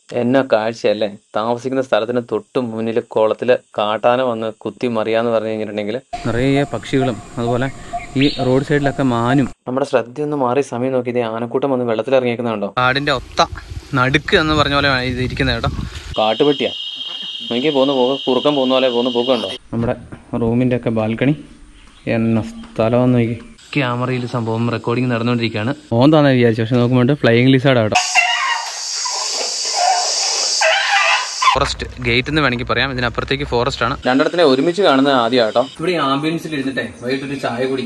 എന്നാ കാഴ്ചയല്ലേ താമസിക്കുന്ന സ്ഥലത്തിന് തൊട്ട് മുന്നിൽ കുളത്തിൽ കാട്ടാന വന്ന് കുത്തി മറിയാന്ന് പറഞ്ഞു കഴിഞ്ഞിട്ടുണ്ടെങ്കിൽ നിറയെ പക്ഷികളും അതുപോലെ ഈ റോഡ് സൈഡിലൊക്കെ മാനും നമ്മുടെ ശ്രദ്ധയൊന്ന് മാറി സമയം നോക്കി ഇതേ ആനക്കൂട്ടം വന്ന് വെള്ളത്തിൽ ഇറങ്ങിയേക്കുന്നുണ്ടോ കാടിന്റെ ഒത്ത നടുക്ക് എന്ന് പറഞ്ഞ പോലെ ഇത് ഇരിക്കുന്നത് കേട്ടോ കാട്ടുപെട്ടിയാ നോക്കി പോകുന്ന പോക്ക് കുറുക്കം പോകുന്ന പോലെ പോകുന്ന പോക്കുണ്ടോ നമ്മുടെ റൂമിന്റെ ഒക്കെ ബാൽക്കണി എന്ന സ്ഥലമെന്ന് നോക്കി ക്യാമറയിൽ സംഭവം റെക്കോർഡിംഗ് നടന്നുകൊണ്ടിരിക്കുകയാണ് ഓന്താന്ന് വിചാരിച്ചു പക്ഷെ നോക്കുമ്പോൾ ഫ്ലൈയിങ് ലിസാർഡ് കേട്ടോ ഫോറസ്റ്റ് ഗേറ്റ് എന്ന് വേണമെങ്കിൽ പറയാം ഇതിനപ്പുറത്തേക്ക് ഫോറസ്റ്റ് ആണ് രണ്ടിടത്തിനെ ഒരുമിച്ച് കാണുന്നത് ആദ്യം കേട്ടോ ഇവിടെ ഈ ആംബുലൻസിൽ ഇരുന്നിട്ടേ വൈകിട്ടൊരു ചായ കുടി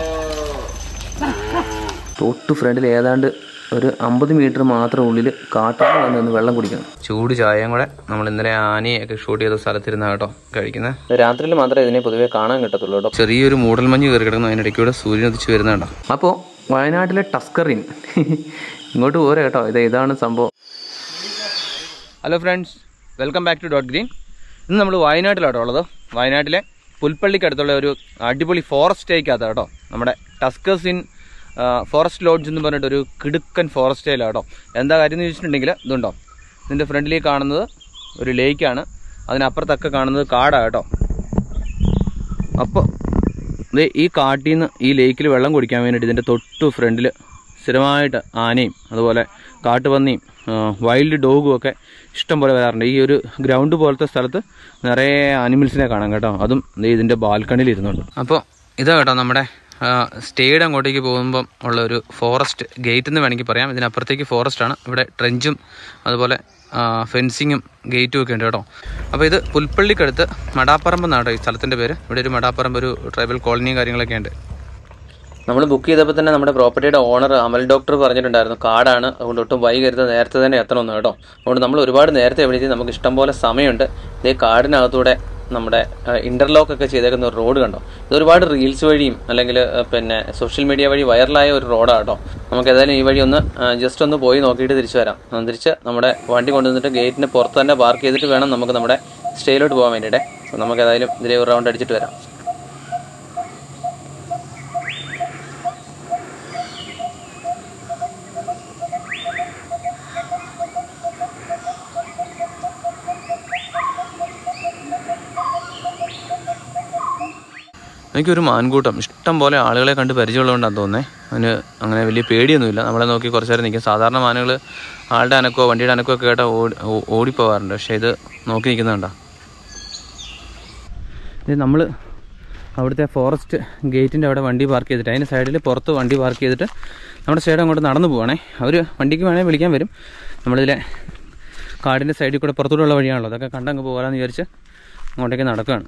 തൊട്ട് ഫ്രണ്ടിൽ ഏതാണ്ട് ഒരു അമ്പത് മീറ്റർ മാത്രം ഉള്ളിൽ കാട്ടാന വന്ന് നിന്ന് വെള്ളം കുടിക്കണം ചൂട് ചായയും കൂടെ നമ്മൾ ഇന്നലെ ആനയൊക്കെ ഷൂട്ട് ചെയ്ത സ്ഥലത്തിരുന്ന കേട്ടോ കഴിക്കുന്നത് രാത്രിയിൽ മാത്രമേ ഇതിനെ പൊതുവെ കാണാൻ കിട്ടത്തുള്ളൂ കേട്ടോ ചെറിയൊരു മൂടൽമഞ്ഞ് കയറി കിടക്കുന്നു അതിനിടയ്ക്കൂടെ സൂര്യൻ ഉദിച്ച് വരുന്നുണ്ടോ അപ്പോൾ വയനാട്ടിലെ ടസ്കറിൻ ഇങ്ങോട്ട് പോരെ കേട്ടോ ഇത് ഇതാണ് സംഭവം hello friends welcome back to dot green ഇന്ന് നമ്മൾ വയനാട്ടിലാട്ടോ ഉള്ളത് വയനാട്ടിലെ പുൽപ്പള്ളിക്ക് അടുത്തുള്ള ഒരു അടിപൊളി ഫോറസ്റ്റ് സ്റ്റേക്കകത്ത് കേട്ടോ നമ്മുടെ ടസ്കേഴ്സ് ഇൻ ഫോറസ്റ്റ് ലോഡ്ജ് എന്ന് പറഞ്ഞിട്ട് ഒരു കിടുക്കൻ ഫോറസ്റ്റ് സ്റ്റേയിലാണ് കേട്ടോ എന്താ കാര്യം എന്ന് ചോദിച്ചിട്ടുണ്ടെങ്കിൽ ഇതുണ്ടോ ഇതിൻ്റെ ഫ്രണ്ടിലേക്ക് കാണുന്നത് ഒരു ലേക്കാണ് അതിനപ്പുറത്തൊക്കെ കാണുന്നത് കാടാണ് കേട്ടോ അപ്പോൾ ഇത് ഈ കാട്ടിൽ നിന്ന് ഈ ലേക്കിൽ വെള്ളം കുടിക്കാൻ വേണ്ടിയിട്ട് ഇതിൻ്റെ തൊട്ടു ഫ്രണ്ടിൽ സ്ഥിരമായിട്ട് ആനയും അതുപോലെ കാട്ടുപന്നിയും വൈൽഡ് ഡോഗും ഒക്കെ ഇഷ്ടം പോലെ വരാറുണ്ട് ഈ ഒരു ഗ്രൗണ്ട് പോലത്തെ സ്ഥലത്ത് നിറയെ ആനിമൽസിനെ കാണാം കേട്ടോ അതും ദേ ഇതിൻ്റെ ബാൽക്കണിയിൽ ഇരുന്നുണ്ട് അപ്പോൾ ഇതാ കേട്ടോ നമ്മുടെ സ്റ്റേയുടെ അങ്ങോട്ടേക്ക് പോകുമ്പം ഉള്ള ഒരു ഫോറസ്റ്റ് ഗേറ്റ് എന്ന് വേണമെങ്കിൽ പറയാം ഇതിനപ്പുറത്തേക്ക് ഫോറസ്റ്റ് ആണ് ഇവിടെ ട്രെഞ്ചും അതുപോലെ ഫെൻസിങ്ങും ഗേറ്റും ഒക്കെ ഉണ്ട് കേട്ടോ അപ്പോൾ ഇത് പുൽപ്പള്ളിക്കടുത്ത് മടാപ്പറമ്പ് എന്നാണ് കേട്ടോ ഈ സ്ഥലത്തിൻ്റെ പേര് ഇവിടെ ഒരു മടാപ്പറമ്പ് ഒരു ട്രൈബൽ കോളനിയും കാര്യങ്ങളൊക്കെ ഉണ്ട് നമ്മൾ ബുക്ക് ചെയ്തപ്പോൾ തന്നെ നമ്മുടെ പ്രോപ്പർട്ടിയുടെ ഓണർ അമൽ ഡോക്ടർ പറഞ്ഞിട്ടുണ്ടായിരുന്നു കാടാണ് അതുകൊണ്ട് ഒട്ടും വൈകരുത് നേരത്തെ തന്നെ എത്തണമെന്ന് കേട്ടോ അതുകൊണ്ട് നമ്മൾ ഒരുപാട് നേരത്തെ എവിടെയെത്തി നമുക്ക് ഇഷ്ടംപോലെ സമയമുണ്ട് ഇതേ കാടിനകത്തൂടെ നമ്മുടെ ഇന്റർലോക്ക് ഒക്കെ ചെയ്തേക്കുന്ന ഒരു റോഡ് കണ്ടോ ഇത് ഒരുപാട് റീൽസ് വഴിയും അല്ലെങ്കിൽ പിന്നെ സോഷ്യൽ മീഡിയ വഴി വൈറലായ ഒരു റോഡാണ് കേട്ടോ നമുക്ക് ഏതായാലും ഈ വഴി ഒന്ന് ജസ്റ്റ് ഒന്ന് പോയി നോക്കിയിട്ട് തിരിച്ചു വരാം ആ, തിരിച്ച് നമ്മുടെ വണ്ടി കൊണ്ടുവന്നിട്ട് ഗേറ്റിന് പുറത്ത് തന്നെ പാർക്ക് ചെയ്തിട്ട് വേണം നമുക്ക് നമ്മുടെ സ്റ്റേയിലോട്ട് പോകാൻ വേണ്ടിയിട്ട് അപ്പോൾ നമുക്ക് ഏതായാലും ഇതിലെ ഒരു റൗണ്ട് അടിച്ചിട്ട് വരാം എനിക്കൊരു മാൻകൂട്ടം ഇഷ്ടം പോലെ ആളുകളെ കണ്ട് പരിചയമുള്ളതുകൊണ്ടാണ് തോന്നുന്നത് അതിന് അങ്ങനെ വലിയ പേടിയൊന്നുമില്ല നമ്മളെ നോക്കി കുറച്ച് നേരം നിൽക്കും സാധാരണ മാനുകൾ ആളുടെ അനക്കോ വണ്ടിയുടെ അനക്കോ ഒക്കെ കേട്ടാൽ ഓടി ഓ- ഓടിപ്പോവാറുണ്ട് പക്ഷേ ഇത് നോക്കി നിൽക്കുന്നുണ്ടോ ഇത് നമ്മൾ അവിടുത്തെ ഫോറസ്റ്റ് ഗേറ്റിൻ്റെ അവിടെ വണ്ടി പാർക്ക് ചെയ്തിട്ട് അതിൻ്റെ സൈഡിൽ പുറത്ത് വണ്ടി പാർക്ക് ചെയ്തിട്ട് നമ്മുടെ സൈഡ് അങ്ങോട്ട് നടന്നു പോവാണേ അവർ വണ്ടിക്ക് വേണേൽ വിളിക്കാൻ വരും നമ്മളിതിലെ കാടിൻ്റെ സൈഡിൽ കൂടെ പുറത്തൂടെയുള്ള വഴിയാണല്ലോ അതൊക്കെ കണ്ടങ്ങ് പോകാമെന്ന് വിചാരിച്ച് അങ്ങോട്ടേക്ക് നടക്കുകയാണ്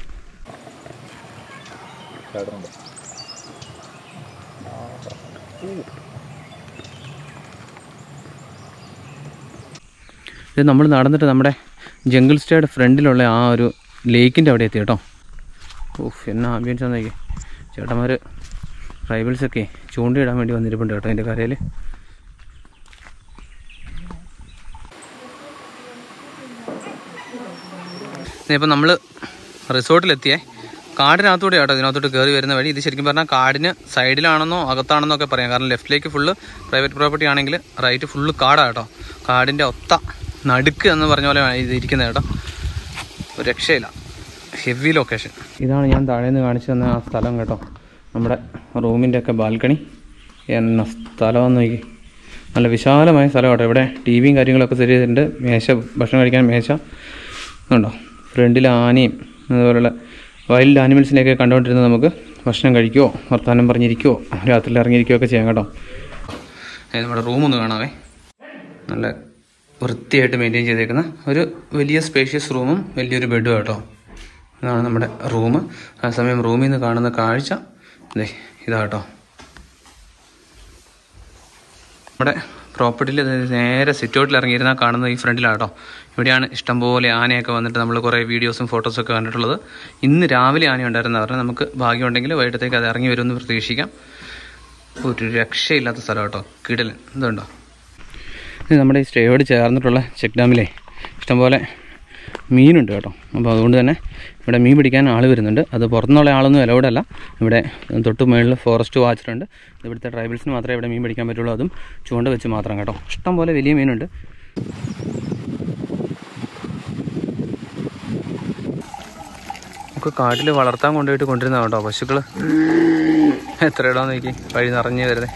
ഇത് നമ്മൾ നടന്നിട്ട് നമ്മുടെ ജംഗിൾ സ്റ്റേയുടെ ഫ്രണ്ടിലുള്ള ആ ഒരു ലേക്കിൻ്റെ അവിടെ എത്തി കേട്ടോ ഓഫ് എന്നാ ആംബിയൻസ് ആണെന്നേക്ക് ചേട്ടന്മാർ ട്രൈബൽസൊക്കെ ചൂണ്ടയിടാൻ വേണ്ടി വന്നിരിപ്പുണ്ട് കേട്ടോ അതിൻ്റെ കരയിൽ ഇപ്പം നമ്മൾ റിസോർട്ടിലെത്തിയേ കാടിനകത്തൂടെ കേട്ടോ ഇതിനകത്തോട്ട് കയറി വരുന്ന വഴി ഇത് ശരിക്കും പറഞ്ഞാൽ കാടിന് സൈഡിലാണെന്നോ അകത്താണെന്നോ ഒക്കെ പറയാം കാരണം ലെഫ്റ്റിലേക്ക് ഫുള്ള് പ്രൈവറ്റ് പ്രോപ്പർട്ടി ആണെങ്കിൽ റൈറ്റ് ഫുള്ള് കാടാണ് കേട്ടോ കാടിൻ്റെ ഒത്ത നടുക്ക് എന്ന് പറഞ്ഞ പോലെ ഇത് ഇരിക്കുന്നത് കേട്ടോ ഒരു രക്ഷയില്ല ഹെവി ലൊക്കേഷൻ ഇതാണ് ഞാൻ താഴേന്ന് കാണിച്ചു തന്ന ആ സ്ഥലം കേട്ടോ നമ്മുടെ റൂമിൻ്റെ ഒക്കെ ബാൽക്കണി എന്ന സ്ഥലമെന്ന് നോക്കി നല്ല വിശാലമായ സ്ഥലം കേട്ടോ ഇവിടെ ടി വിയും കാര്യങ്ങളൊക്കെ സെറ്റ് ചെയ്തിട്ടുണ്ട് മേശ ഭക്ഷണം കഴിക്കാൻ മേശ ഉണ്ടോ ഫ്രണ്ടിൽ ആനയും അതുപോലുള്ള വൈൽഡ് ആനിമൽസിനെയൊക്കെ കണ്ടുകൊണ്ടിരുന്ന് നമുക്ക് ഭക്ഷണം കഴിക്കുമോ വർത്തമാനം പറഞ്ഞിരിക്കുമോ രാത്രിയിൽ ഇറങ്ങിയിരിക്കുകയോ ഒക്കെ ചെയ്യാം കേട്ടോ ഏ, നമ്മുടെ റൂമൊന്ന് കാണാവേ നല്ല വൃത്തിയായിട്ട് മെയിൻറ്റെയിൻ ചെയ്തേക്കുന്ന ഒരു വലിയ സ്പേഷ്യസ് റൂമും വലിയൊരു ബെഡും കേട്ടോ ഇതാണ് നമ്മുടെ റൂം ആ സമയം റൂമിൽ നിന്ന് കാണുന്ന കാഴ്ച ദേ ഇതാ കേട്ടോ നമ്മുടെ പ്രോപ്പർട്ടിയിൽ നേരെ സിറ്റൗട്ടിൽ ഇറങ്ങിയിരുന്നാൽ കാണുന്നത് ഈ ഫ്രണ്ടിലാണ് കേട്ടോ ഇവിടെയാണ് ഇഷ്ടംപോലെ ആനയൊക്കെ വന്നിട്ട് നമ്മൾ കുറേ വീഡിയോസും ഫോട്ടോസും ഒക്കെ കണ്ടിട്ടുള്ളത് ഇന്ന് രാവിലെ ആന ഉണ്ടായിരുന്നു പറഞ്ഞാൽ നമുക്ക് ഭാഗ്യമുണ്ടെങ്കിൽ വൈകിട്ടത്തേക്ക് അത് ഇറങ്ങി വരുമെന്ന് പ്രതീക്ഷിക്കാം ഒരു രക്ഷയില്ലാത്ത സ്ഥലം കേട്ടോ കിടലൻ ഇതുണ്ടോ ഇത് നമ്മുടെ ഈ സ്റ്റേയോട് ചേർന്നിട്ടുള്ള ചെക്ക് ഡാമിലെ ഇഷ്ടംപോലെ മീനുണ്ട് കേട്ടോ അപ്പോൾ അതുകൊണ്ട് തന്നെ ഇവിടെ മീൻ പിടിക്കാൻ ആൾ വരുന്നുണ്ട് അത് പുറത്തുനിന്നുള്ള ആളൊന്നും അലൗഡ് അല്ല ഇവിടെ തൊട്ട് മുകളിൽ ഫോറസ്റ്റ് വാച്ചറുണ്ട് ഇവിടുത്തെ ട്രൈബൽസിന് മാത്രമേ ഇവിടെ മീൻ പിടിക്കാൻ പറ്റുള്ളൂ അതും ചൂണ്ട വെച്ച് മാത്രം കേട്ടോ ഇഷ്ടംപോലെ വലിയ മീനുണ്ട് ഇതൊക്കെ കാട്ടിൽ വളർത്താൻ കൊണ്ടുപോയിട്ട് കൊണ്ടിരുന്ന കേട്ടോ പശുക്കൾ എത്ര ഇടാന്ന് നോക്കി വഴി നിറഞ്ഞു വരുന്നത്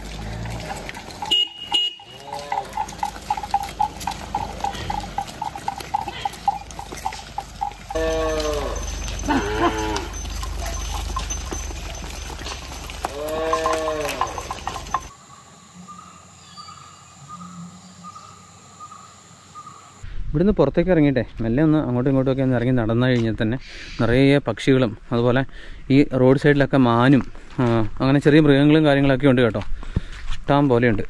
ഇവിടുന്ന് പുറത്തേക്ക് ഇറങ്ങിയിട്ടെ മെല്ലെ ഒന്ന് അങ്ങോട്ടും ഇങ്ങോട്ടും ഒക്കെ ഒന്ന് ഇറങ്ങി നടന്നു കഴിഞ്ഞാൽ തന്നെ നിറയെ പക്ഷികളും അതുപോലെ ഈ റോഡ് സൈഡിലൊക്കെ മാനും ആ, അങ്ങനെ ചെറിയ മൃഗങ്ങളും കാര്യങ്ങളൊക്കെ ഉണ്ട് കേട്ടോ ഇഷ്ടം പോലെയുണ്ട്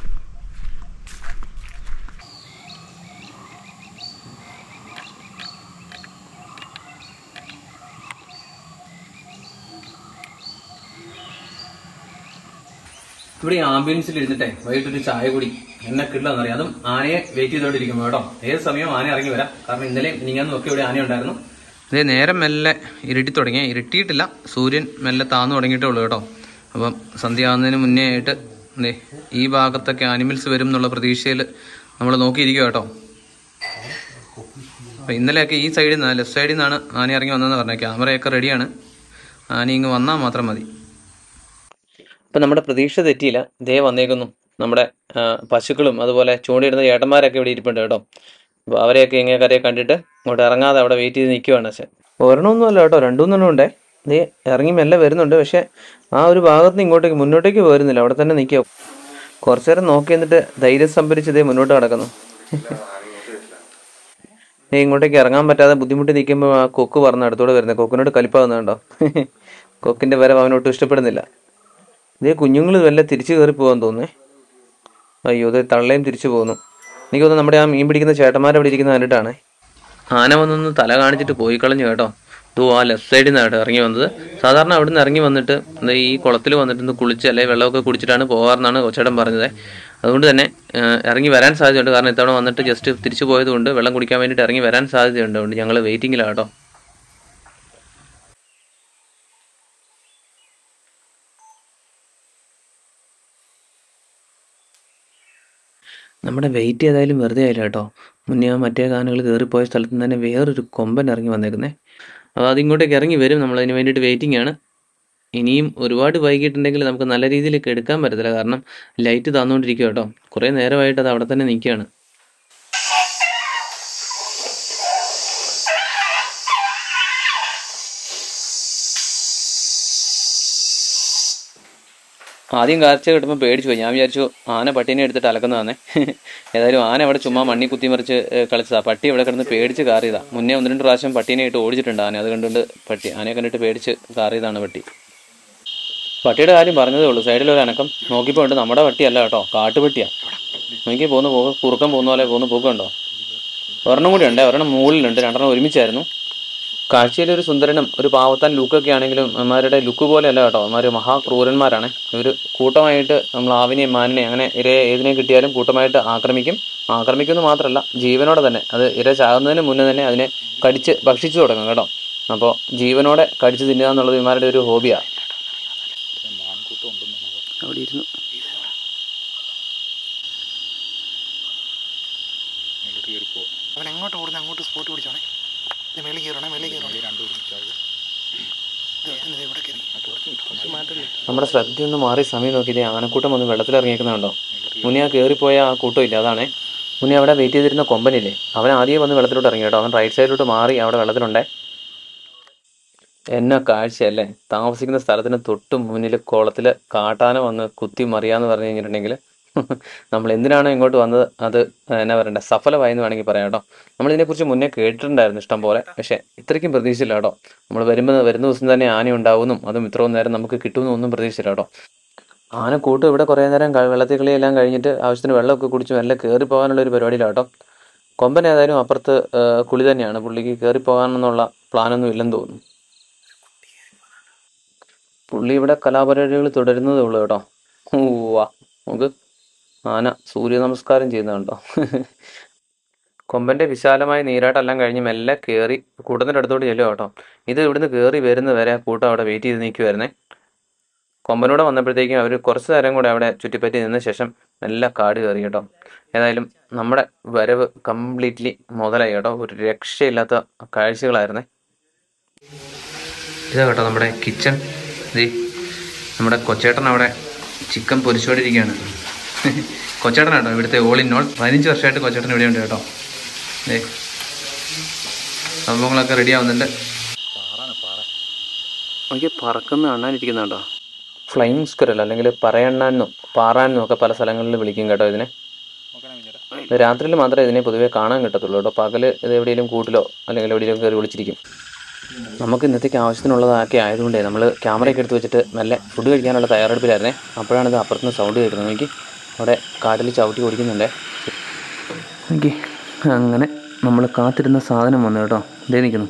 ഇവിടെ ഈ ആംബുലൻസിൽ ഇരുന്നിട്ടേ വൈകിട്ടൊരു ചായ കുടി എന്നെ കിട്ടില്ലെന്നറിയാം അതും ആനയെ വെയിറ്റ് ചെയ്തോണ്ടിരിക്കുമ്പോൾ കേട്ടോ ഏത് സമയവും ആന ഇറങ്ങി വരാം കാരണം ഇന്നലെയും മിനിങ്ങാന്നും ഒക്കെ ഇവിടെ ആന ഉണ്ടായിരുന്നു ഇതേ നേരം മെല്ലെ ഇരുട്ടി തുടങ്ങി ഇരുട്ടിയിട്ടില്ല സൂര്യൻ മെല്ലെ താന്നു തുടങ്ങിയിട്ടേ ഉള്ളൂ കേട്ടോ അപ്പം സന്ധ്യ ആവുന്നതിന് മുന്നേ ആയിട്ട് ദേ ഈ ഭാഗത്തൊക്കെ ആനിമൽസ് വരും എന്നുള്ള പ്രതീക്ഷയിൽ നമ്മൾ നോക്കിയിരിക്കുക കേട്ടോ അപ്പം ഇന്നലെയൊക്കെ ഈ സൈഡിൽ നിന്ന് ലെഫ്റ്റ് സൈഡിൽ നിന്നാണ് ആന ഇറങ്ങി വന്നതെന്ന് പറഞ്ഞത് ക്യാമറയൊക്കെ റെഡിയാണ് ആന ഇങ്ങ് വന്നാൽ മാത്രം മതി അപ്പം നമ്മുടെ പ്രതീക്ഷ തെറ്റിയില്ല ദേ വന്നേക്കുന്നു നമ്മുടെ ആ, പശുക്കളും അതുപോലെ ചൂണ്ടിയിടുന്ന ചേട്ടന്മാരൊക്കെ ഇവിടെ ഇരിപ്പുണ്ട് കേട്ടോ അപ്പോൾ അവരെയൊക്കെ ഇങ്ങനെ കരയെ കണ്ടിട്ട് ഇങ്ങോട്ട് ഇറങ്ങാതെ അവിടെ വെയിറ്റ് ചെയ്ത് നിൽക്കുവാണ് പക്ഷേ ഒരെണ്ണമൊന്നും അല്ല കേട്ടോ രണ്ടുമൂന്നെണ്ണം ഉണ്ടേ ദേ ഇറങ്ങി മെല്ലെ വരുന്നുണ്ട് പക്ഷേ ആ ഒരു ഭാഗത്ത് നിന്ന് ഇങ്ങോട്ടേക്ക് മുന്നോട്ടേക്ക് പോരുന്നില്ല അവിടെ തന്നെ നിൽക്കുക കുറച്ചു നേരം നോക്കി എന്നിട്ട് ധൈര്യം സംഭരിച്ച് ഇതേ മുന്നോട്ട് കിടക്കുന്നു ദേ ഇങ്ങോട്ടേക്ക് ഇറങ്ങാൻ പറ്റാതെ ബുദ്ധിമുട്ടി നിൽക്കുമ്പോൾ ആ കൊക്ക് പറഞ്ഞ അടുത്തോടെ വരുന്നത് കൊക്കിനോട് കലിപ്പാകുന്നുണ്ടോ കൊക്കിന്റെ വരവ് അവനൊട്ടും ഇഷ്ടപ്പെടുന്നില്ല ഇതേ കുഞ്ഞുങ്ങൾ വല്ല തിരിച്ചു കയറി പോകാൻ തോന്നുന്നേ അയ്യോ ഇതേ തള്ളയും തിരിച്ചു പോകുന്നു എനിക്ക് തോന്നുന്നു നമ്മുടെ ആ മീൻ പിടിക്കുന്ന ചേട്ടന്മാർ അവിടെ ഇരിക്കുന്ന കണ്ടിട്ടാണ് ആന വന്നൊന്ന് തല കാണിച്ചിട്ട് പോയി കളഞ്ഞു കേട്ടോ ഇതോ ആ ലെഫ്റ്റ് സൈഡിൽ നിന്നാണ് ഇറങ്ങി വന്നത് സാധാരണ അവിടെ നിന്ന് ഇറങ്ങി വന്നിട്ട് ദേ ഈ കുളത്തിൽ വന്നിട്ട് ഒന്ന് കുളിച്ച് അല്ലെങ്കിൽ വെള്ളമൊക്കെ കുടിച്ചിട്ടാണ് പോകാറെന്നാണ് കൊച്ചേട്ടൻ പറഞ്ഞത് അതുകൊണ്ട് തന്നെ ആ, ഇറങ്ങി വരാൻ സാധ്യതയുണ്ട് കാരണം ഇത്തവണ വന്നിട്ട് ജസ്റ്റ് തിരിച്ചു പോയതുകൊണ്ട് വെള്ളം കുടിക്കാൻ വേണ്ടിയിട്ട് ഇറങ്ങി വരാൻ സാധ്യതയുണ്ട് അതുകൊണ്ട് ഞങ്ങൾ വെയിറ്റിങ്ങിലാണ് കേട്ടോ നമ്മുടെ വെയിറ്റ് ചെയ്താലും വെറുതെ ആയില്ല കേട്ടോ മുന്നേ ആ മറ്റേ കാനുകൾ കയറിപ്പോയ സ്ഥലത്ത് നിന്ന് തന്നെ വേറൊരു കൊമ്പൻ ഇറങ്ങി വന്നേക്കുന്നേ അപ്പോൾ അതിങ്ങോട്ടേക്ക് ഇറങ്ങി വരും നമ്മൾ അതിന് വേണ്ടിയിട്ട് വെയിറ്റിംഗ് ആണ് ഇനിയും ഒരുപാട് വൈകിട്ടുണ്ടെങ്കിൽ നമുക്ക് നല്ല രീതിയിലേക്ക് എടുക്കാൻ പറ്റത്തില്ല കാരണം ലൈറ്റ് തന്നുകൊണ്ടിരിക്കുക കേട്ടോ കുറേ നേരമായിട്ട് അത് അവിടെ തന്നെ നിൽക്കുകയാണ് ആദ്യം കാഴ്ച കിട്ടുമ്പോൾ പേടിച്ചു പോയി ഞാൻ വിചാരിച്ചു ആന പട്ടീനെ എടുത്തിട്ട് അലക്കുന്നതാണേ ഏതായാലും ആന അവിടെ ചുമ്മാ മണ്ണി കുത്തിമറിച്ച് ഏഹ്, കളിച്ചതാ പട്ടി ഇവിടെ കിടന്ന് പേടിച്ച് കാറിയതാ മുന്നേ ഒന്ന് രണ്ട് പ്രാവശ്യം പട്ടീനെ ഇട്ട് ഓടിച്ചിട്ടുണ്ട് ആന അത് കണ്ടുകൊണ്ട് പട്ടി ആനയെ കണ്ടിട്ട് പേടിച്ച് കാറിയതാണ് പട്ടി പട്ടിയുടെ കാര്യം പറഞ്ഞതേ ഉള്ളൂ സൈഡിൽ ഒരു അനക്കം നോക്കിയപ്പോൾ ഉണ്ട് നമ്മുടെ പട്ടിയല്ല കേട്ടോ കാട്ടുപട്ടിയാ നോക്കി പോകുന്ന പോക്ക് കുറുക്കം പോകുന്ന പോലെ പോകുന്ന പോക്കുണ്ടോ ഒരെണ്ണം കൂടി ഉണ്ട് ഒരെണ്ണം മുകളിലുണ്ട് രണ്ടെണ്ണം ഒരുമിച്ചായിരുന്നു കാഴ്ചയിൽ ഒരു സുന്ദരനും ഒരു പാവത്താൻ ലുക്കൊക്കെ ആണെങ്കിലും അവന്മാരുടെ ലുക്ക് പോലെയല്ല കേട്ടോ അവന്മാർ മഹാക്രൂരന്മാരാണ് ഇവർ കൂട്ടമായിട്ട് നമ്മൾ ആവിനെയും മാനിനെയും അങ്ങനെ ഇരയെ ഏതിനെ കിട്ടിയാലും കൂട്ടമായിട്ട് ആക്രമിക്കും ആക്രമിക്കുമെന്ന് മാത്രമല്ല ജീവനോടെ തന്നെ അത് ഇര ചാകുന്നതിന് മുന്നേ തന്നെ അതിനെ കടിച്ച് ഭക്ഷിച്ചു തുടങ്ങും കേട്ടോ അപ്പോൾ ജീവനോടെ കടിച്ച് തിന്നുക എന്നുള്ളത് ഇവന്മാരുടെ ഒരു ഹോബിയാണ് അവിടെ ഇരുന്നു അവൻ എങ്ങോട്ട് ഓടുന്ന അങ്ങോട്ട് സ്പോട്ട് പിടിച്ചോണേ ഇത് മേളിൽ കയറണേ മേളിൽ കയറണേ ഇത് ഇവിടെ കയറി മാറ്റല്ലേ നമ്മുടെ ശ്രദ്ധയൊന്ന് മാറി സമയം നോക്കിയതേ ആനക്കൂട്ടം ഒന്ന് വെള്ളത്തിലിറങ്ങിയേക്കുന്നുണ്ടോ മുന്നേ ആ കയറിപ്പോയ ആ കൂട്ടം ഇല്ല അതാണേ മുന്നേ അവിടെ വെയിറ്റ് ചെയ്തിരുന്ന കൊമ്പനില്ലേ അവൻ ആദ്യം വന്ന് വെള്ളത്തിലോട്ട് ഇറങ്ങി കേട്ടോ അവൻ റൈറ്റ് സൈഡിലോട്ട് മാറി അവിടെ വെള്ളത്തിലുണ്ടേ എന്നാ കാഴ്ചയല്ലേ താമസിക്കുന്ന സ്ഥലത്തിന് തൊട്ട് മുന്നിൽ കുളത്തിൽ കാട്ടാന വന്ന് കുത്തി മറിയാന്ന് പറഞ്ഞു കഴിഞ്ഞിട്ടുണ്ടെങ്കിൽ നമ്മൾ എന്തിനാണോ ഇങ്ങോട്ട് വന്നത് അത് എന്നാ പറയണ്ടേ സഫലമായി എന്ന് വേണമെങ്കിൽ പറയാം കേട്ടോ നമ്മൾ ഇതിനെക്കുറിച്ച് മുന്നേ കേട്ടിട്ടുണ്ടായിരുന്നു ഇഷ്ടം പോലെ പക്ഷേ ഇത്രയ്ക്കും പ്രതീക്ഷിച്ചില്ല കേട്ടോ നമ്മൾ വരുമ്പോൾ വരുന്ന ദിവസം തന്നെ ആന ഉണ്ടാവുമെന്നും അതും ഇത്രയും നേരം നമുക്ക് കിട്ടുമെന്നും ഒന്നും പ്രതീക്ഷിച്ചില്ല കേട്ടോ ആന കൂട്ടും ഇവിടെ കുറേ നേരം ക- വെള്ളത്തിൽ കളിയെല്ലാം കഴിഞ്ഞിട്ട് ആവശ്യത്തിന് വെള്ളമൊക്കെ കുടിച്ച് മെല്ലെ കയറി പോകാനുള്ള ഒരു പരിപാടിയിലാണ് കേട്ടോ കൊമ്പൻ ഏതായാലും അപ്പുറത്ത് ആ, കുളി തന്നെയാണ് പുള്ളിക്ക് കയറി പോകാനെന്നുള്ള പ്ലാനൊന്നും ഇല്ലെന്ന് തോന്നുന്നു പുള്ളി ഇവിടെ കലാപരിപാടികൾ തുടരുന്നതേ ഉള്ളൂ കേട്ടോ വാ നമുക്ക് ആന സൂര്യ നമസ്കാരം ചെയ്യുന്നുണ്ടോ കൊമ്പന്റെ വിശാലമായ നീരാട്ടെല്ലാം കഴിഞ്ഞ് മെല്ലെ കയറി കൂട്ടത്തിന്റെ അടുത്തോട്ട് ചെല്ലുക കേട്ടോ ഇത് ഇവിടുന്ന് കയറി വരുന്ന വരെ ആ കൂട്ടം അവിടെ വെയിറ്റ് ചെയ്ത് നിൽക്കുമായിരുന്നേ കൊമ്പനൂടെ വന്നപ്പോഴത്തേക്കും അവർ കുറച്ച് നേരം കൂടെ അവിടെ ചുറ്റിപ്പറ്റി നിന്ന ശേഷം നല്ല കാട് കയറി കേട്ടോ ഏതായാലും നമ്മുടെ വരവ് കംപ്ലീറ്റ്ലി മുതലായി കേട്ടോ ഒരു രക്ഷയില്ലാത്ത കാഴ്ചകളായിരുന്നേ ഇതാ കേട്ടോ നമ്മുടെ കിച്ചൺ ഇത് നമ്മുടെ കൊച്ചേട്ടൻ അവിടെ ചിക്കൻ പൊരിച്ചുകൊണ്ടിരിക്കുകയാണ് കൊച്ചേട്ടനാട്ടോ ഇവിടുത്തെ ഓൾ ഇൻ ഓൾ പതിനഞ്ച് വർഷമായിട്ട് കൊച്ചേട്ടൻ ഇവിടെ ഉണ്ട് കേട്ടോ ഏ സംഭവങ്ങളൊക്കെ റെഡി ആവുന്നുണ്ട് എനിക്ക് പറക്കുന്ന അണ്ണാനിരിക്കുന്നുണ്ടോ ഫ്ലൈങ് സ്ക്വരൽ അല്ലെങ്കിൽ പറയണ്ണാനെന്നും പാറാനെന്നും ഒക്കെ പല സ്ഥലങ്ങളിൽ വിളിക്കും കേട്ടോ ഇതിനെ ഇത് രാത്രിയിൽ മാത്രമേ ഇതിനെ പൊതുവേ കാണാൻ കിട്ടത്തുള്ളൂ കേട്ടോ പകൽ ഇത് എവിടെയെങ്കിലും കൂട്ടിലോ അല്ലെങ്കിൽ എവിടെയെങ്കിലും കയറി വിളിച്ചിരിക്കും നമുക്ക് ഇന്നത്തേക്ക് ആവശ്യത്തിനുള്ളതൊക്കെ ആയതുകൊണ്ടേ നമ്മൾ ക്യാമറയൊക്കെ എടുത്ത് വെച്ചിട്ട് മെല്ലെ ഫുഡ് കഴിക്കാനുള്ള തയ്യാറെടുപ്പിലായിരുന്നേ അപ്പോഴാണ് ഇത് അപ്പുറത്തുനിന്ന് സൗണ്ട് കേൾക്കുന്നത് എനിക്ക് അവിടെ കാട്ടിൽ ചവിട്ടി ഓടിക്കുന്നുണ്ടേ എനിക്ക് അങ്ങനെ നമ്മൾ കാത്തിരുന്ന സാധനം വന്നു കേട്ടോ ഇതേ നിൽക്കുന്നു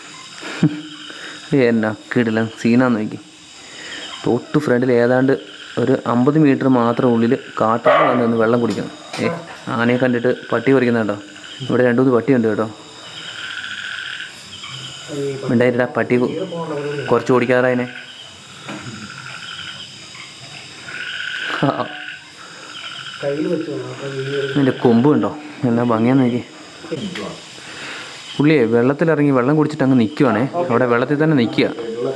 എന്നാ കിടില സീനാന്ന് നോക്കി തൊട്ട് ഫ്രണ്ടിൽ ഏതാണ്ട് ഒരു അമ്പത് മീറ്റർ മാത്രം ഉള്ളിൽ കാട്ടാൻ വന്ന് നിന്ന് വെള്ളം കുടിക്കണം ഏ ആനയെ കണ്ടിട്ട് പട്ടി പറിക്കുന്ന കേട്ടോ ഇവിടെ രണ്ടു മൂന്ന് പട്ടിയുണ്ട് കേട്ടോ ഉണ്ടായിട്ടാ പട്ടി കു- കുറച്ച് ഓടിക്കാറായനെ എൻ്റെ കൊമ്പ് ഉണ്ടോ എന്നാ ഭംഗിയാന്ന് നോക്കി പുള്ളിയെ വെള്ളത്തിലിറങ്ങി വെള്ളം കുടിച്ചിട്ട് അങ്ങ് നിൽക്കുവാണേ അവിടെ വെള്ളത്തിൽ തന്നെ നിൽക്കുക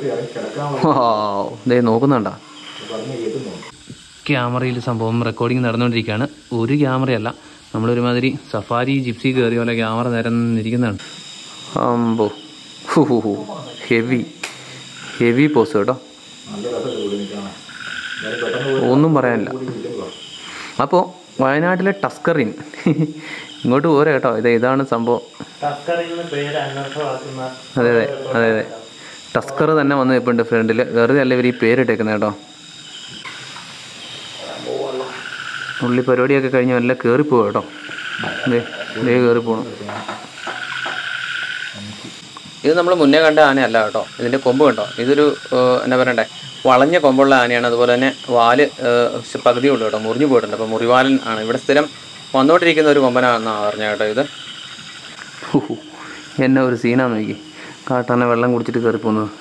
ദേ നോക്കുന്നുണ്ടോ ക്യാമറയിൽ സംഭവം റെക്കോർഡിങ് നടന്നുകൊണ്ടിരിക്കുകയാണ് ഒരു ക്യാമറയല്ല നമ്മളൊരുമാതിരി സഫാരി ജിപ്സി കയറിയ പോലെ ക്യാമറ നേരെ നിന്നിരിക്കുന്നതാണ് അമ്പോ ഹെവി ഹെവി പോസ് കേട്ടോ ഒന്നും പറയാനില്ല അപ്പോൾ വയനാട്ടിലെ ടസ്കറിൻ ഇങ്ങോട്ട് പോരാ കേട്ടോ ഇത് ഇതാണ് സംഭവം അതെ അതെ അതെ അതെ ടസ്കർ തന്നെ വന്ന് നിൽപ്പുണ്ട് ഫ്രണ്ടിൽ വെറുതെ അല്ല ഇവർ ഈ പേരിട്ടേക്കുന്നത് കേട്ടോ ഉള്ളി പരിപാടിയൊക്കെ കഴിഞ്ഞ് വല്ല കയറിപ്പോവും കേട്ടോ ദേ ദേ കയറി പോകണം ഇത് നമ്മൾ മുന്നേ കണ്ട ആനയല്ല കേട്ടോ ഇതിൻ്റെ കൊമ്പ് കണ്ടോ ഇതൊരു ഏഹ്, എന്നാ പറയണ്ടേ വളഞ്ഞ കൊമ്പുള്ള ആനയാണ് അതുപോലെ തന്നെ വാല് ഏഹ്, പകുതിയുള്ളൂ കേട്ടോ മുറിഞ്ഞു പോയിട്ടുണ്ട് അപ്പോൾ മുറിവാലൻ ആണ് ഇവിടെ സ്ഥിരം വന്നുകൊണ്ടിരിക്കുന്ന ഒരു കൊമ്പനാണെന്നാണ് പറഞ്ഞ കേട്ടോ ഇത് ഹു, ഹു. എന്നെ ഒരു സീനാന്ന് നോക്കി കാട്ടാന വെള്ളം കുടിച്ചിട്ട് കയറി പോകുന്നത്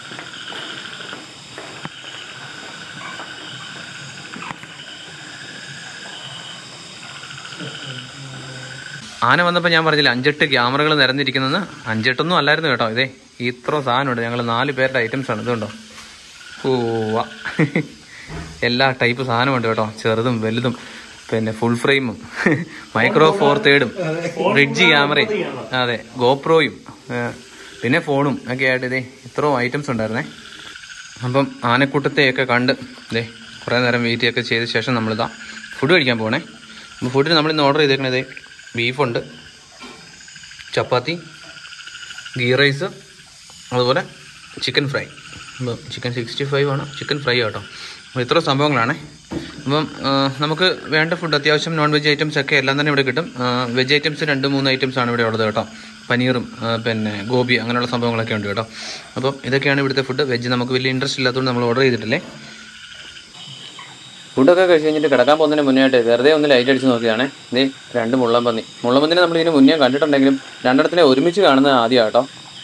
ആന വന്നപ്പോൾ ഞാൻ പറഞ്ഞില്ല അഞ്ചെട്ട് ക്യാമറകൾ നിരന്നിരിക്കുന്നെന്ന് അഞ്ചെട്ടൊന്നും അല്ലായിരുന്നു കേട്ടോ ഇതേ ഇത്ര സാധനമുണ്ട് ഞങ്ങൾ നാല് പേരുടെ ഐറ്റംസ് ആണ് ഇതുണ്ടോ ഓ എല്ലാ ടൈപ്പ് സാധനമുണ്ട് കേട്ടോ ചെറുതും വലുതും പിന്നെ ഫുൾ ഫ്രെയിമും മൈക്രോ ഫോർ തേർഡും ബ്രിഡ്ജ് ക്യാമറയും അതെ ഗോപ്രോയും ഏഹ്, പിന്നെ ഫോണും ഒക്കെ ആയിട്ട് ഇതേ ഇത്രയും ഐറ്റംസ് ഉണ്ടായിരുന്നേ അപ്പം ആനക്കൂട്ടത്തെയൊക്കെ കണ്ട് ഇതേ കുറേ നേരം വെയിറ്റ് ഒക്കെ ചെയ്ത ശേഷം നമ്മളിതാ ഫുഡ് കഴിക്കാൻ പോകണേ അപ്പോൾ ഫുഡിന് നമ്മൾ ഇന്ന് ഓർഡർ ചെയ്തേക്കണത് ബീഫുണ്ട് ചപ്പാത്തി ഗീ റൈസ് അതുപോലെ chicken fry appam chicken sixty five ആണ് ചിക്കൻ ഫ്രൈ കേട്ടോ അപ്പോൾ ഇത്ര സംഭവങ്ങളാണ് അപ്പം ആ, നമുക്ക് വേണ്ട ഫുഡ് അത്യാവശ്യം നോൺ വെജ് ഐറ്റംസ് ഒക്കെ എല്ലാം തന്നെ ഇവിടെ കിട്ടും വെജ് ഐറ്റംസ് രണ്ട് മൂന്ന് ഐറ്റംസ് ആണ് ഇവിടെ ഉള്ളത് കേട്ടോ പനീറും ആ, പിന്നെ ഗോബി അങ്ങനെയുള്ള സംഭവങ്ങളൊക്കെ ഉണ്ട് കേട്ടോ അപ്പം ഇതൊക്കെയാണ് ഇവിടുത്തെ ഫുഡ് വെജ് നമുക്ക് വലിയ ഇൻട്രസ്റ്റ് ഇല്ലാത്തതുകൊണ്ട് നമ്മൾ ഓർഡർ ചെയ്തിട്ടില്ലേ ഫുഡൊക്കെ കഴിച്ച് കഴിഞ്ഞിട്ട് കിടക്കാൻ പോകുന്നതിന് മുന്നേ ആയിട്ട് വെറുതെ ഒന്ന് ലൈറ്റ് അടിച്ച് നോക്കിയാണേ ഇതേ രണ്ട് മുള്ളംപന്നി മുള്ളംപന്നിനെ നമ്മൾ ഇതിന് മുന്നേ കണ്ടിട്ടുണ്ടെങ്കിലും രണ്ടിടത്തിനെ ഒരുമിച്ച് കാണുന്നത് ആദ്യം കേട്ടോ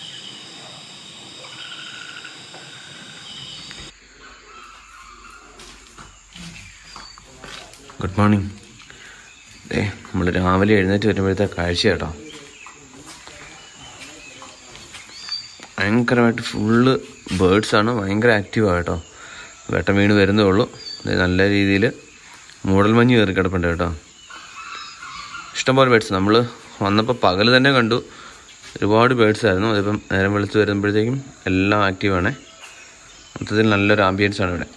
ഗുഡ് മോർണിംഗ് ഏ നമ്മൾ രാവിലെ എഴുന്നേറ്റ് വരുമ്പോഴത്തെ കാഴ്ച കേട്ടോ ഭയങ്കരമായിട്ട് ഫുള്ള് ബേഡ്സാണ് ഭയങ്കര ആക്റ്റീവാണ് കേട്ടോ വേട്ടം വീണ് വരുന്നേ ഉള്ളൂ ദേ നല്ല രീതിയിൽ മൂടൽമഞ്ഞ് കയറി കിടപ്പുണ്ട് കേട്ടോ ഇഷ്ടംപോലെ ബേഡ്സ് നമ്മൾ വന്നപ്പോൾ പകൽ തന്നെ കണ്ടു ഒരുപാട് ബേഡ്സ് ആയിരുന്നു അതിപ്പം നേരം വെളുത്ത് വരുമ്പോഴത്തേക്കും എല്ലാം ആക്റ്റീവാണ് മൊത്തത്തിൽ നല്ലൊരു ആംബിയൻസ് ആണ് ഇവിടെ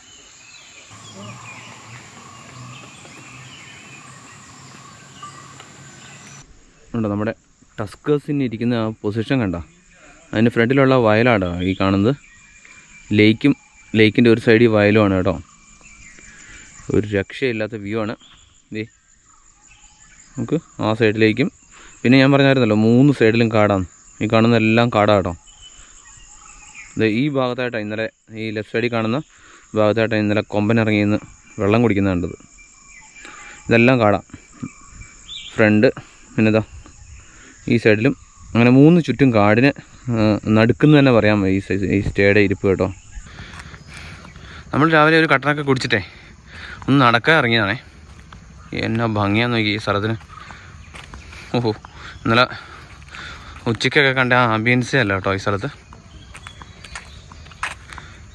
ഉണ്ടോ നമ്മുടെ ടസ്കേഴ്സിന് ഇരിക്കുന്ന ആ പൊസിഷൻ കണ്ട അതിൻ്റെ ഫ്രണ്ടിലുള്ള വയലാണോ ഈ കാണുന്നത് ലേക്കും ലേക്കിൻ്റെ ഒരു സൈഡിൽ വയലുമാണ് കേട്ടോ ഒരു രക്ഷയില്ലാത്ത വ്യൂ ആണ് ദേ നമുക്ക് ആ സൈഡിലേക്കും പിന്നെ ഞാൻ പറഞ്ഞായിരുന്നല്ലോ മൂന്ന് സൈഡിലും കാടാണ് ഈ കാണുന്ന എല്ലാം കാടാണ് കേട്ടോ ദേ ഈ ഭാഗത്തായിട്ടാണ് ഇന്നലെ ഈ ലെഫ്റ്റ് സൈഡിൽ കാണുന്ന ഭാഗത്തായിട്ടാണ് ഇന്നലെ കൊമ്പൻ ഇറങ്ങി നിന്ന് വെള്ളം കുടിക്കുന്ന കണ്ടത് ഇതെല്ലാം കാടാം ഫ്രണ്ട് പിന്നെതാ ഈ സൈഡിലും അങ്ങനെ മൂന്ന് ചുറ്റും കാടിന് നടുക്കെന്ന് തന്നെ പറയാൻ ഈ സൈസ് ഈ സ്റ്റേയുടെ ഇരിപ്പ് കേട്ടോ നമ്മൾ രാവിലെ ഒരു കട്ടനൊക്കെ കുടിച്ചിട്ടേ ഒന്ന് നടക്കാൻ ഇറങ്ങിയതാണേ എന്നാ ഭംഗിയാന്ന് നോക്കി ഈ സ്ഥലത്തിന് ഓഹോ ഇന്നലെ ഉച്ചയ്ക്കൊക്കെ കണ്ട ആ ആംബിയൻസേ അല്ല കേട്ടോ ഈ സ്ഥലത്ത്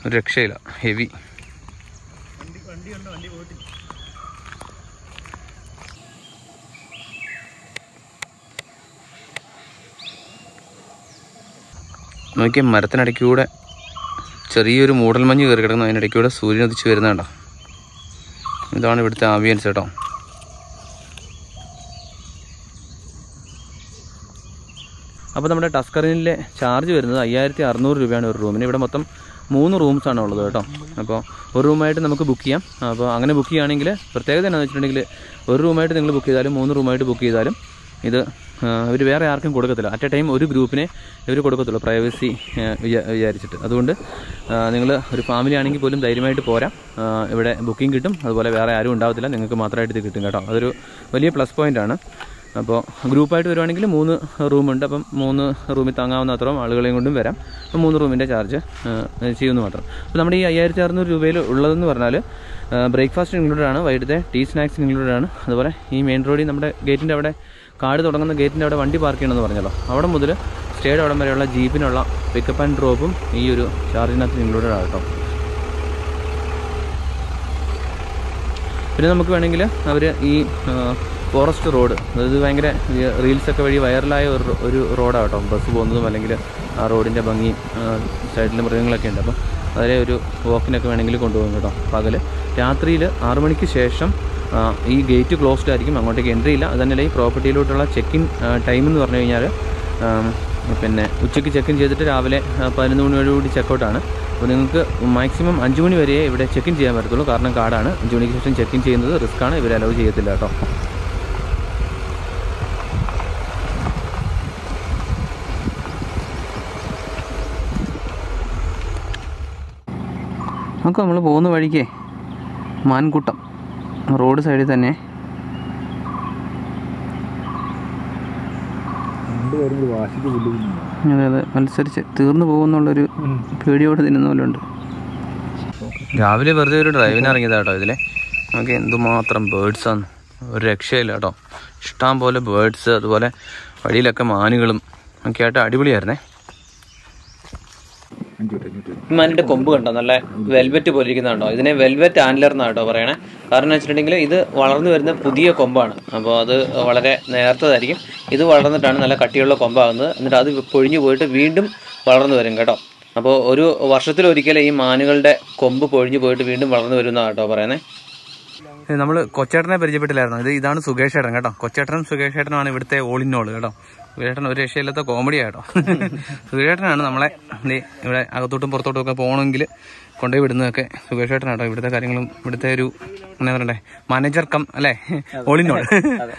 ഒരു രക്ഷയില്ല ഹെവി നോക്കിയാൽ മരത്തിനിടയ്ക്കൂടെ ചെറിയൊരു മൂടൽമഞ്ഞ് കയറി കിടക്കുന്നു അതിനിടയ്ക്കൂടെ സൂര്യൻ ഉദിച്ച് വരുന്നതുണ്ടോ ഇതാണ് ഇവിടുത്തെ ആംബിയൻസ് കേട്ടോ അപ്പോൾ നമ്മുടെ ടസ്കറിനിലെ ചാർജ് വരുന്നത് അയ്യായിരത്തി അറുന്നൂറ് രൂപയാണ് ഒരു റൂമിന് ഇവിടെ മൊത്തം മൂന്ന് റൂംസ് ആണ് ഉള്ളത് കേട്ടോ അപ്പോൾ ഒരു റൂമായിട്ട് നമുക്ക് ബുക്ക് ചെയ്യാം അപ്പോൾ അങ്ങനെ ബുക്ക് ചെയ്യുകയാണെങ്കിൽ പ്രത്യേകത എന്താണെന്ന് വെച്ചിട്ടുണ്ടെങ്കിൽ ഒരു റൂമായിട്ട് നിങ്ങൾ ബുക്ക് ചെയ്താലും മൂന്ന് റൂമായിട്ട് ബുക്ക് ചെയ്താലും ഇത് ഇവർ വേറെ ആർക്കും കൊടുക്കത്തില്ല അറ്റ് എ ടൈം ഒരു ഗ്രൂപ്പിനെ ഇവർ കൊടുക്കത്തുള്ളൂ പ്രൈവസി വിചാരിച്ചിട്ട് അതുകൊണ്ട് നിങ്ങൾ ഒരു ഫാമിലി ആണെങ്കിൽ പോലും ധൈര്യമായിട്ട് പോരാം ആ, ഇവിടെ ബുക്കിംഗ് കിട്ടും അതുപോലെ വേറെ ആരും ഉണ്ടാവത്തില്ല നിങ്ങൾക്ക് മാത്രമായിട്ട് ഇത് കിട്ടും കേട്ടോ അതൊരു വലിയ പ്ലസ് പോയിൻ്റാണ് അപ്പോൾ ഗ്രൂപ്പായിട്ട് വരുവാണെങ്കിൽ മൂന്ന് റൂമുണ്ട് അപ്പം മൂന്ന് റൂമിൽ താങ്ങാവുന്ന അത്രയും ആളുകളെയും കൊണ്ടും വരാം അപ്പം മൂന്ന് റൂമിൻ്റെ ചാർജ് ചെയ്യുന്നു മാത്രം അപ്പോൾ നമ്മുടെ ഈ അയ്യായിരത്തി അറുന്നൂറ് രൂപയിൽ ഉള്ളതെന്ന് പറഞ്ഞാൽ ബ്രേക്ക്ഫാസ്റ്റ് ഇൻക്ലൂഡഡ് ആണ് വൈകിട്ടത്തെ ടീ സ്നാക്സ് ഇൻക്ലൂഡഡ് ആണ് അതുപോലെ ഈ മെയിൻ റോഡിൽ നമ്മുടെ ഗേറ്റിൻ്റെ അവിടെ കാട് തുടങ്ങുന്ന ഗേറ്റിൻ്റെ അവിടെ വണ്ടി പാർക്ക് ചെയ്യണമെന്ന് പറഞ്ഞല്ലോ അവിടെ മുതൽ സ്റ്റേഡ് അവിടം വരെയുള്ള ജീപ്പിനുള്ള പിക്കപ്പ് ആൻഡ് ഡ്രോപ്പും ഈ ഒരു ചാർജിനകത്ത് ഇൻക്ലൂഡഡ് ആണ് കേട്ടോ പിന്നെ നമുക്ക് വേണമെങ്കിൽ അവർ ഈ ഫോറസ്റ്റ് റോഡ് അതായത് ഭയങ്കര റീൽസൊക്കെ വഴി വൈറലായ ഒരു റോ- ഒരു റോഡാണ് കേട്ടോ ബസ് പോകുന്നതും അല്ലെങ്കിൽ ആ റോഡിൻ്റെ ഭംഗിയും സൈഡിൽ മൃഗങ്ങളൊക്കെ ഉണ്ട് അപ്പം അതിലെ ഒരു വാക്കിനൊക്കെ വേണമെങ്കിൽ കൊണ്ടുപോകും കേട്ടോ പകൽ രാത്രിയിൽ ആറു മണിക്ക് ശേഷം ആ, ഈ ഗേറ്റ് ക്ലോസ്ഡ് ആയിരിക്കും അങ്ങോട്ടേക്ക് എൻട്രി ഇല്ല അതന്നല്ല ഈ പ്രോപ്പർട്ടിയിലോട്ടുള്ള ചെക്ക് ഇൻ ടൈം എന്ന് പറഞ്ഞു കഴിഞ്ഞാൽ ആം, പിന്നെ ഉച്ചയ്ക്ക് ചെക്ക് ഇൻ ചെയ്തിട്ട് രാവിലെ ആ, പതിനൊന്ന് മണിയോടുകൂടി ചെക്കൗട്ടാണ് അപ്പോൾ നിങ്ങൾക്ക് മാക്സിമം അഞ്ച് മണി വരെ ഇവിടെ ചെക്ക് ഇൻ ചെയ്യാൻ പറ്റത്തുള്ളൂ കാരണം കാർഡാണ് അഞ്ച് മണിക്ക് ശേഷം ചെക്ക് ഇൻ ചെയ്യുന്നത് റിസ്ക് ആണ് ഇവർ അലൗ ചെയ്യത്തില്ല കേട്ടോ നമുക്ക് നമ്മൾ പോകുന്ന വഴിക്കേ മാൻകൂട്ടം റോഡ് സൈഡിൽ തന്നെ രണ്ടുപേരും കൂടി വാശിക്ക് പുല്ല് അതെ അതെ മത്സരിച്ച് തീർന്നു പോകുന്നുള്ളൊരു പേടിയോടെ തിന്നുന്ന പോലെ ഉണ്ട് രാവിലെ വെറുതെ ഒരു ഡ്രൈവിന് ഇറങ്ങിയതാ കേട്ടോ ഇതിലെ നമുക്ക് എന്തുമാത്രം ബേഡ്സാണ് ഒരു രക്ഷയില്ല കേട്ടോ ഇഷ്ടം പോലെ ബേഡ്സ് അതുപോലെ വഴിയിലൊക്കെ മാനുകളും ഒക്കെ ആയിട്ട് അടിപൊളിയായിരുന്നേ അഞ്ഞൂറ് അഞ്ഞൂറ് ഈ മാനിന്റെ കൊമ്പ് കണ്ടോ നല്ല വെൽവെറ്റ് പോലെ ഇരിക്കുന്നുണ്ടോ ഇതിനെ വെൽവെറ്റ് ആൻഡ്ലർ എന്നാണ് കേട്ടോ പറയണേ കാരണം എന്ന് വെച്ചിട്ടുണ്ടെങ്കിൽ ഇത് വളർന്നു വരുന്ന പുതിയ കൊമ്പാണ് അപ്പോൾ അത് വളരെ നേർത്തതായിരിക്കും ഇത് വളർന്നിട്ടാണ് നല്ല കട്ടിയുള്ള കൊമ്പാകുന്നത് എന്നിട്ട് അത് പൊഴിഞ്ഞു പോയിട്ട് വീണ്ടും വളർന്നു വരും കേട്ടോ അപ്പോൾ ഒരു വർഷത്തിലൊരിക്കൽ ഈ മാനുകളുടെ കൊമ്പ് പൊഴിഞ്ഞു പോയിട്ട് വീണ്ടും വളർന്നു വരും എന്നാണ് കേട്ടോ പറയുന്നത് നമ്മൾ കൊച്ചേട്ടനെ പരിചയപ്പെട്ടില്ലായിരുന്നു ഇത് ഇതാണ് സുകേഷ് ഏട്ടൻ കേട്ടോ കൊച്ചേട്ടനും സുകേഷ് ഏട്ടനുമാണ് ഇവിടുത്തെ ഓൾ ഇൻ ഓൾ കേട്ടോ സുകേട്ടൻ ഒരു രക്ഷയില്ലാത്ത കോമഡി കേട്ടോ സുകേഷേട്ടനാണ് നമ്മളെ ദേ ഇവിടെ അകത്തോട്ടും പുറത്തോട്ടും ഒക്കെ പോകണമെങ്കിൽ കൊണ്ടുപോയി വിടുന്നതൊക്കെ സുകേഷ് ഏട്ടനാട്ടോ ഇവിടുത്തെ കാര്യങ്ങളും ഇവിടുത്തെ ഒരു എന്താ പറയണ്ടേ മാനേജർ കം അല്ലേ ഓൾ ഇൻ ഓൾ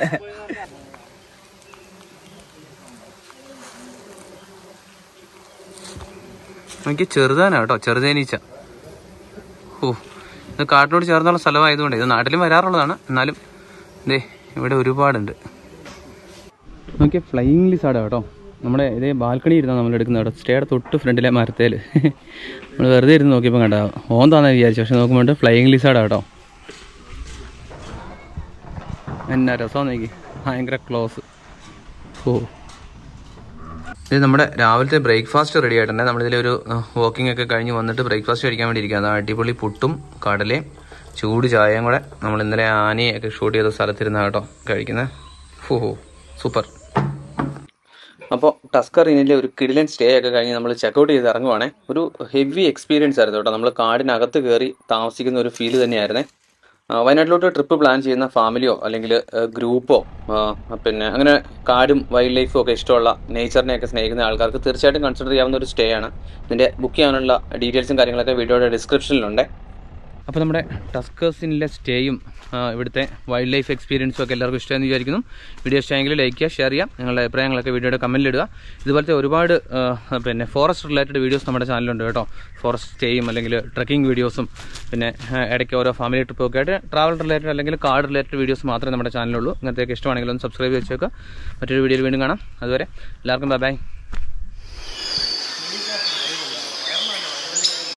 എനിക്ക് ചെറുതാനാ കേട്ടോ ചെറുതേനീച്ച ഓ ഇത് കാട്ടിനോട് ചേർന്നുള്ള സ്ഥലമായതുകൊണ്ട് ഇത് നാട്ടിലും വരാറുള്ളതാണ് എന്നാലും ദേ ഇവിടെ ഒരുപാടുണ്ട് നോക്കിയ ഫ്ലൈയിങ് ലിസാടാ കേട്ടോ നമ്മുടെ ഇതേ ബാൽക്കണി ഇരുന്നാണ് നമ്മൾ എടുക്കുന്നത് കേട്ടോ സ്റ്റേയുടെ തൊട്ട് ഫ്രണ്ടിലെ മരത്തേൽ നമ്മൾ വെറുതെ ഇരുന്ന് നോക്കിയപ്പോൾ കണ്ട ഓന്താന്ന് വിചാരിച്ചു പക്ഷെ നോക്കുമ്പോൾ ഫ്ലൈയിങ് ലിസാടാ കേട്ടോ എന്നാ രസം നോക്കി ഭയങ്കര ക്ലോസ് ഓ ഇത് നമ്മുടെ രാവിലത്തെ ബ്രേക്ക്ഫാസ്റ്റ് റെഡി ആയിട്ടുണ്ട് നമ്മളിതിലൊരു വാക്കിംഗ് ഒക്കെ കഴിഞ്ഞ് വന്നിട്ട് ബ്രേക്ക്ഫാസ്റ്റ് കഴിക്കാൻ വേണ്ടി ഇരിക്കുക അടിപൊളി പുട്ടും കടലയും ചൂട് ചായയും കൂടെ നമ്മൾ ഇന്നലെ ആനയൊക്കെ ഷൂട്ട് ചെയ്ത സ്ഥലത്തിരുന്ന കേട്ടോ കഴിക്കുന്നത് ഓഹോ സൂപ്പർ അപ്പോൾ ടസ്കർ ഇനിലെ ഒരു കിടിലൻ സ്റ്റേ ഒക്കെ കഴിഞ്ഞ് നമ്മൾ ചെക്കൗട്ട് ചെയ്ത് ഇറങ്ങുവാണേ ഒരു ഹെവി എക്സ്പീരിയൻസ് ആയിരുന്നു കേട്ടോ നമ്മൾ കാടിനകത്ത് കയറി താമസിക്കുന്ന ഒരു ഫീൽ തന്നെയായിരുന്നേ ആ, വയനാട്ടിലോട്ട് ട്രിപ്പ് പ്ലാൻ ചെയ്യുന്ന ഫാമിലിയോ അല്ലെങ്കിൽ ഗ്രൂപ്പോ പിന്നെ അങ്ങനെ കാടും വൈൽഡ് ലൈഫും ഒക്കെ ഇഷ്ടമുള്ള നേച്ചറിനെയൊക്കെ സ്നേഹിക്കുന്ന ആൾക്കാർക്ക് തീർച്ചയായിട്ടും കൺസിഡർ ചെയ്യാവുന്ന ഒരു സ്റ്റേ ആണ് ഇതിൻ്റെ ബുക്ക് ചെയ്യാനുള്ള ഡീറ്റെയിൽസും കാര്യങ്ങളൊക്കെ വീഡിയോയുടെ ഡിസ്ക്രിപ്ഷനിലുണ്ട് അപ്പോൾ നമ്മുടെ ടസ്കേഴ്സിനിലെ സ്റ്റേയും ആ, ഇവിടുത്തെ വൈൽഡ് ലൈഫ് എക്സ്പീരിയൻസും ഒക്കെ എല്ലാവർക്കും ഇഷ്ടമെന്ന് വിചാരിക്കുന്നു വീഡിയോ ഇഷ്ടമെങ്കിൽ ലൈക്ക് ചെയ്യുക ഷെയർ ചെയ്യുക നിങ്ങളുടെ അഭിപ്രായങ്ങളൊക്കെ വീഡിയോയുടെ കമൻറ്റിൽ ഇടുക ഇതുപോലത്തെ ഒരുപാട് ആ, പിന്നെ ഫോറസ്റ്റ് റിലേറ്റഡ് വീഡിയോസ് നമ്മുടെ ചാനലുണ്ട് കേട്ടോ ഫോറസ്റ്റ് സ്റ്റേയും അല്ലെങ്കിൽ ട്രക്കിംഗ് വീഡിയോസും പിന്നെ ആ, ഇടയ്ക്ക് ഓരോ ഫാമിലി ട്രിപ്പും ഒക്കെ ആയിട്ട് ട്രാവൽ റിലേറ്റഡ് അല്ലെങ്കിൽ കാർഡ് റിലേറ്റഡ് വീഡിയോസ് മാത്രമേ നമ്മുടെ ചാനലുള്ളൂ ഇങ്ങനത്തെയൊക്കെ ഇഷ്ടമാണെങ്കിൽ ഒന്ന് സബ്സ്ക്രൈബ് വെച്ചേക്കുക മറ്റൊരു വീഡിയോയിൽ വീണ്ടും കാണാം അതുവരെ എല്ലാവർക്കും ബൈ ബൈ